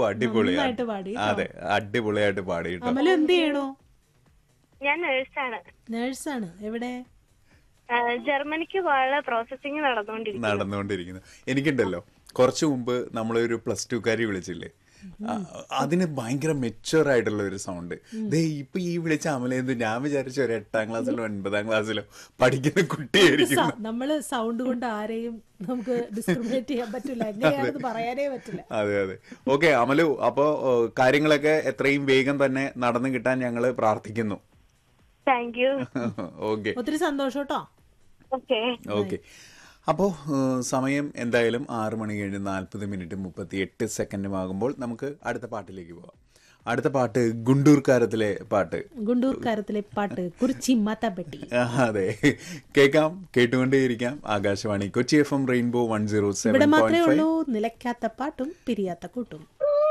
അടിപൊളിയാണ് നന്നായിട്ട് പാടി അതെ അടിപൊളിയായിട്ട് പാടി കേട്ടോ അമല എന്ത് ചെയ്യണോ ഞാൻ നേഴ്സാണ് നേഴ്സാണ് എവിടെ ആ, ജർമ്മനിക്ക് പോകാനുള്ള പ്രോസസ്സിംഗ് നടന്നുകൊണ്ടിരിക്കുന്നു നടന്നുകൊണ്ടിരിക്കുന്നത് എനിക്കുണ്ടല്ലോ കുറച്ചു മുമ്പ് നമ്മളൊരു പ്ലസ് ടു കാരി വിളിച്ചില്ലേ ആ, അതിന് ഭയങ്കര മെച്ചുവർ ആയിട്ടുള്ള ഒരു സൗണ്ട് ദേ ഇപ്പൊ ഈ വിളിച്ച അമലേന്തു ഞാൻ വിചാരിച്ച ഒരു എട്ടാം ക്ലാസ്സിലോ ഒൻപതാം ക്ലാസ്സിലോ പഠിക്കുന്ന കുട്ടിയായിരിക്കും സ- നമ്മള് സൗണ്ട് കൊണ്ട് ആരെയും നമുക്ക് ഡിസ്ക്രിമിനേറ്റ് ചെയ്യാൻ പറ്റില്ല എങ്ങനെയാണെന്ന് പറയാനേ പറ്റില്ല അതെ അതെ ഓക്കെ അമലു അപ്പോ ഓ, കാര്യങ്ങളൊക്കെ എത്രയും വേഗം തന്നെ നടന്നു കിട്ടാൻ ഞങ്ങള് പ്രാർത്ഥിക്കുന്നു താങ്ക് യു ഓക്കെ ഒത്തിരി സന്തോഷം കേട്ടോ ഓക്കെ ഓക്കെ അപ്പോൾ സമയം എന്തായാലും ആറ് മണി കഴിഞ്ഞ് നാൽപ്പത് മിനിറ്റ് മുപ്പത്തി എട്ട് സെക്കൻഡും ആകുമ്പോൾ നമുക്ക് അടുത്ത പാട്ടിലേക്ക് പോവാം അടുത്ത പാട്ട് ഗുണ്ടൂർക്കാരത്തിലെ പാട്ട് ഗുണ്ടൂർക്കാരത്തിലെ പാട്ട് കുറിച്ചി മാത്താപ്പെട്ടി ആ, അതെ കേൾക്കാം കേട്ടുകൊണ്ടേയിരിക്കാം Akashvani Kochi F M rainbow one zero ഇവിടെ സെവൻ മാത്രമേ പോയിന്റ് ഫൈവ് ഉള്ളൂ നിലയ്ക്കാത്ത പാട്ടും പിരിയാത്ത കൂട്ടും